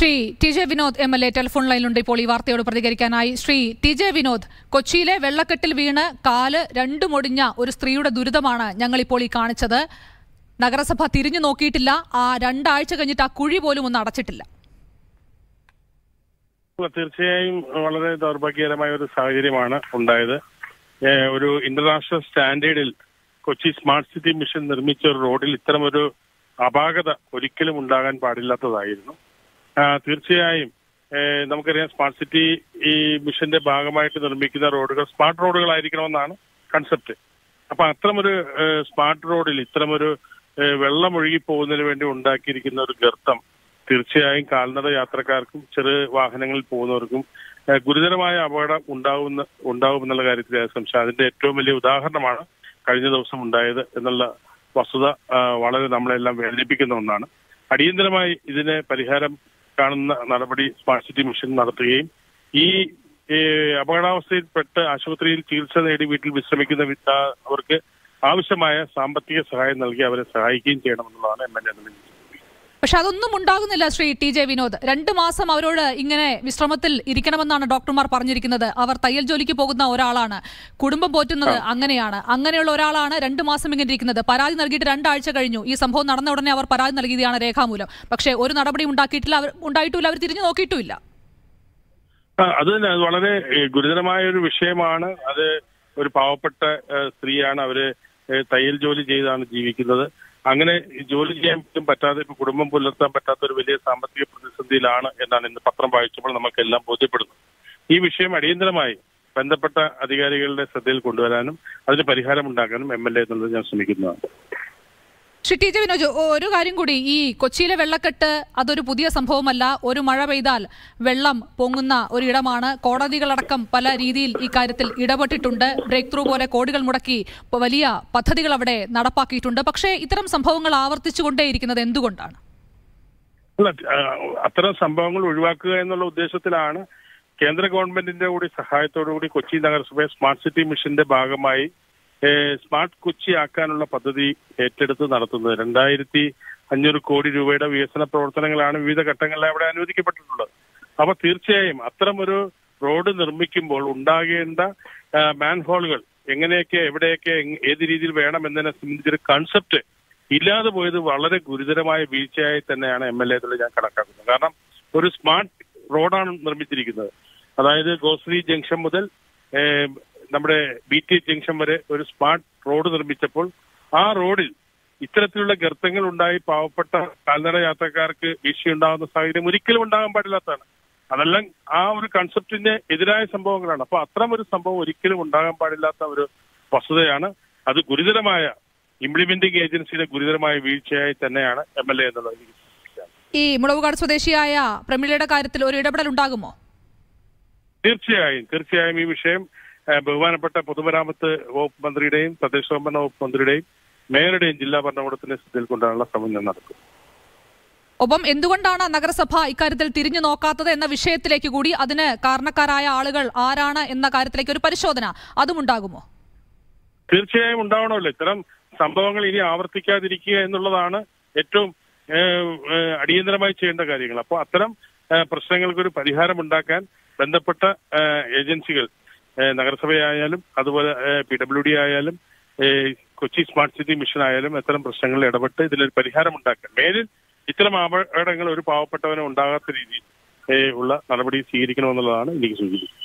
Shri T J Vinod M L A telephone ലൈനിലുണ്ട് ഇപ്പോൾ ഈ വാർത്തയോട് പ്രതികരിക്കാനായി ശ്രീ ടി ജെ വിനോദ് കൊച്ചിയിലെ വെള്ളക്കെട്ടിൽ വീണ് കാല് രണ്ടുമൊടിഞ്ഞ ഒരു സ്ത്രീയുടെ ദുരിതമാണ് ഞങ്ങളിപ്പോൾ ഈ കാണിച്ചത് നഗരസഭ തിരിഞ്ഞു നോക്കിയിട്ടില്ല ആ രണ്ടാഴ്ച കഴിഞ്ഞിട്ട് ആ കുഴി പോലും ഒന്ന് അടച്ചിട്ടില്ല തീർച്ചയായും വളരെ ദൗർഭാഗ്യകരമായ ഒരു സാഹചര്യമാണ് ഉണ്ടായത് ഏഹ് ഒരു ഇന്റർനാഷണൽ സ്റ്റാൻഡേർഡിൽ കൊച്ചി സ്മാർട്ട് സിറ്റി മിഷൻ നിർമ്മിച്ച ഒരു റോഡിൽ ഇത്തരമൊരു അപാകത ഒരിക്കലും ഉണ്ടാകാൻ പാടില്ലാത്തതായിരുന്നു ആ, തീർച്ചയായും ഏഹ് നമുക്കറിയാം സ്മാർട്ട് സിറ്റി ഈ മിഷന്റെ ഭാഗമായിട്ട് നിർമ്മിക്കുന്ന റോഡുകൾ സ്മാർട്ട് റോഡുകളായിരിക്കണമെന്നാണ് കൺസെപ്റ്റ് അപ്പൊ അത്തരമൊരു ഏഹ് സ്മാർട്ട് റോഡിൽ ഇത്തരമൊരു ഏഹ് വെള്ളം ഒഴുകി പോകുന്നതിന് വേണ്ടി ഉണ്ടാക്കിയിരിക്കുന്ന ഒരു ഗർത്തം തീർച്ചയായും കാൽനട യാത്രക്കാർക്കും ചെറു വാഹനങ്ങളിൽ പോകുന്നവർക്കും ഏഹ് ഗുരുതരമായ അപകടം ഉണ്ടാവുന്ന ഉണ്ടാവുമെന്നുള്ള കാര്യത്തിൽ യാതൊരു സംശയം അതിന്റെ ഏറ്റവും വലിയ ഉദാഹരണമാണ് കഴിഞ്ഞ ദിവസം ഉണ്ടായത് എന്നുള്ള വസ്തുത ആ, വളരെ നമ്മളെല്ലാം വേദനിപ്പിക്കുന്ന ഒന്നാണ് അടിയന്തരമായി ഇതിന് പരിഹാരം കാണുന്ന നടപടി സ്മാർട്ട് സിറ്റി മിഷൻ നടത്തുകയും ഈ ഏഹ്, അപകടാവസ്ഥയിൽപ്പെട്ട് ആശുപത്രിയിൽ ചികിത്സ നേടി വീട്ടിൽ വിശ്രമിക്കുന്ന വി- ആ, അവർക്ക് ആവശ്യമായ സാമ്പത്തിക സഹായം നൽകി അവരെ സഹായിക്കുകയും ചെയ്യണമെന്നുള്ളതാണ് എം എൽ എ പക്ഷെ അതൊന്നും ഉണ്ടാകുന്നില്ല ശ്രീ ടി ജെ വിനോദ് രണ്ട് മാസം അവരോട് ഇങ്ങനെ വിശ്രമത്തിൽ ഇരിക്കണമെന്നാണ് ഡോക്ടർമാർ പറഞ്ഞിരിക്കുന്നത് അവർ തയ്യൽ ജോലിക്ക് പോകുന്ന ഒരാളാണ് കുടുംബം പോറ്റുന്നത് അങ്ങനെയാണ് അങ്ങനെയുള്ള ഒരാളാണ് രണ്ട് മാസം ഇങ്ങനെ ഇരിക്കുന്നത് പരാതി നൽകിയിട്ട് രണ്ടാഴ്ച കഴിഞ്ഞു ഈ സംഭവം നടന്ന ഉടനെ അവർ പരാതി നൽകിയതാണ് രേഖാമൂലം പക്ഷേ ഒരു നടപടി ഉണ്ടാക്കിയിട്ടില്ല അവർ ഉണ്ടായിട്ടുമില്ല അവർ തിരിഞ്ഞു നോക്കിയിട്ടുമില്ല ആ, അത് തന്നെ അത് വളരെ ഏഹ്, ഗുരുതരമായ ഒരു വിഷയമാണ് അത് ഒരു പാവപ്പെട്ട ഏഹ്, സ്ത്രീയാണ് അവര് ഏഹ്, തയ്യൽ ജോലി ചെയ്താണ് ജീവിക്കുന്നത് അങ്ങനെ ഈ ജോലി ചെയ്യാൻ പോലും പറ്റാതെ ഇപ്പൊ കുടുംബം പുലർത്താൻ പറ്റാത്ത ഒരു വലിയ സാമ്പത്തിക പ്രതിസന്ധിയിലാണ് എന്നാണ് ഇന്ന് പത്രം വായിച്ചപ്പോൾ നമുക്കെല്ലാം ബോധ്യപ്പെടുന്നത് ഈ വിഷയം അടിയന്തരമായി ബന്ധപ്പെട്ട അധികാരികളുടെ ശ്രദ്ധയിൽ കൊണ്ടുവരാനും അതിന് പരിഹാരം ഉണ്ടാക്കാനും എം എൽ എ എന്നുള്ളത് ഞാൻ ശ്രമിക്കുന്നതാണ് ശ്രീ ടി ജെ വിനോജ് ഒ- ഒരു കാര്യം കൂടി ഈ കൊച്ചിയിലെ വെള്ളക്കെട്ട് അതൊരു പുതിയ സംഭവമല്ല ഒരു മഴ പെയ്താൽ വെള്ളം പൊങ്ങുന്ന ഒരു ഇടമാണ് കോടതികളടക്കം പല രീതിയിൽ ഈ കാര്യത്തിൽ ഇടപെട്ടിട്ടുണ്ട് ബ്രേക്ക് ത്രൂ പോലെ കോടികൾ മുടക്കി പ- വലിയ പദ്ധതികൾ അവിടെ നടപ്പാക്കിയിട്ടുണ്ട് പക്ഷേ ഇത്തരം സംഭവങ്ങൾ ആവർത്തിച്ചുകൊണ്ടേയിരിക്കുന്നത് എന്തുകൊണ്ടാണ് അല്ല ആ, അത്തരം സംഭവങ്ങൾ ഒഴിവാക്കുക എന്നുള്ള ഉദ്ദേശത്തിലാണ് കേന്ദ്ര ഗവൺമെന്റിന്റെ കൂടി സഹായത്തോടു കൂടി കൊച്ചി നഗരസഭ സ്മാർട്ട് സിറ്റി മിഷന്റെ ഭാഗമായി ഏഹ്, സ്മാർട്ട് കൊച്ചി ആക്കാനുള്ള പദ്ധതി ഏറ്റെടുത്ത് നടത്തുന്നത് രണ്ടായിരത്തി അഞ്ഞൂറ് കോടി രൂപയുടെ വികസന പ്രവർത്തനങ്ങളാണ് വിവിധ ഘട്ടങ്ങളിൽ അവിടെ അനുവദിക്കപ്പെട്ടിട്ടുള്ളത് അപ്പൊ തീർച്ചയായും അത്തരം ഒരു റോഡ് നിർമ്മിക്കുമ്പോൾ ഉണ്ടാകേണ്ട മാൻഹോളുകൾ എങ്ങനെയൊക്കെ എവിടെയൊക്കെ എങ്- ഏത് രീതിയിൽ വേണം എന്നതിനെ സംബന്ധിച്ചൊരു കൺസെപ്റ്റ് ഇല്ലാതെ പോയത് വളരെ ഗുരുതരമായ വീഴ്ചയായി തന്നെയാണ് എം എൽ എ ഞാൻ കണക്കാക്കുന്നത് കാരണം ഒരു സ്മാർട്ട് റോഡാണ് നിർമ്മിച്ചിരിക്കുന്നത് അതായത് ഗോശ്രീ ജംഗ്ഷൻ മുതൽ ഏഹ്, നമ്മുടെ ബി ടി ജംഗ്ഷൻ വരെ ഒരു സ്മാർട്ട് റോഡ് നിർമ്മിച്ചപ്പോൾ ആ റോഡിൽ ഇത്തരത്തിലുള്ള ഗർത്തങ്ങൾ ഉണ്ടായി പാവപ്പെട്ട കാൽനട യാത്രക്കാർക്ക് ഭീഷണി ഉണ്ടാകുന്ന സാഹചര്യം ഒരിക്കലും ഉണ്ടാകാൻ പാടില്ലാത്തതാണ് അതെല്ലാം ആ ഒരു കൺസെപ്റ്റിന്റെ എതിരായ സംഭവങ്ങളാണ് അപ്പൊ അത്തരം ഒരു സംഭവം ഒരിക്കലും ഉണ്ടാകാൻ പാടില്ലാത്ത ഒരു വസ്തുതയാണ് അത് ഗുരുതരമായ ഇംപ്ലിമെന്റിംഗ് ഏജൻസിയുടെ ഗുരുതരമായ വീഴ്ചയായി തന്നെയാണ് എം എൽ എ എന്നുള്ളത് എനിക്ക് സൂചിപ്പിക്കാം. ഈ മുളവുകാട് സ്വദേശിയായ പ്രമിളയുടെ കാര്യത്തിൽ ഒരു ഇടപെടൽ ഉണ്ടാകുമോ തീർച്ചയായും തീർച്ചയായും ഈ വിഷയം ഏഹ്, ബഹുമാനപ്പെട്ട പൊതുമരാമത്ത് വകുപ്പ് മന്ത്രിയുടെയും തദ്ദേശ സ്വയംഭരണ വകുപ്പ് മന്ത്രിയുടെയും മേയറുടെയും ജില്ലാ ഭരണകൂടത്തിന്റെ ശ്രദ്ധയിൽ കൊണ്ടുവരാനുള്ള ശ്രമം ഞാൻ നടത്തും ഒപ്പം എന്തുകൊണ്ടാണ് നഗരസഭ ഇക്കാര്യത്തിൽ തിരിഞ്ഞു നോക്കാത്തത് എന്ന വിഷയത്തിലേക്ക് കൂടി അതിന് കാരണക്കാരായ ആളുകൾ ആരാണ് എന്ന കാര്യത്തിലേക്ക് ഒരു പരിശോധന അതും ഉണ്ടാകുമോ തീർച്ചയായും ഉണ്ടാവണമല്ലോ ഇത്തരം സംഭവങ്ങൾ ഇനി ആവർത്തിക്കാതിരിക്കുക എന്നുള്ളതാണ് ഏറ്റവും ഏഹ്, ഏഹ്, അടിയന്തരമായി ചെയ്യേണ്ട കാര്യങ്ങൾ അപ്പോൾ അത്തരം ഏഹ്, പ്രശ്നങ്ങൾക്കൊരു പരിഹാരം ഉണ്ടാക്കാൻ ബന്ധപ്പെട്ട ഏഹ്, ഏജൻസികൾ ഏഹ്, നഗരസഭയായാലും അതുപോലെ പി ഡബ്ല്യു ഡി ആയാലും ഏഹ്, കൊച്ചി സ്മാർട്ട് സിറ്റി മിഷൻ ആയാലും അത്തരം പ്രശ്നങ്ങളിൽ ഇടപെട്ട് ഇതിലൊരു പരിഹാരം ഉണ്ടാക്കാൻ മേലിൽ ഇത്തരം അപകടങ്ങൾ ഒരു പാവപ്പെട്ടവന് ഉണ്ടാകാത്ത രീതിയിൽ ഏഹ്, ഉള്ള നടപടി സ്വീകരിക്കണമെന്നുള്ളതാണ് എനിക്ക് സൂചിപ്പിക്കുന്നത്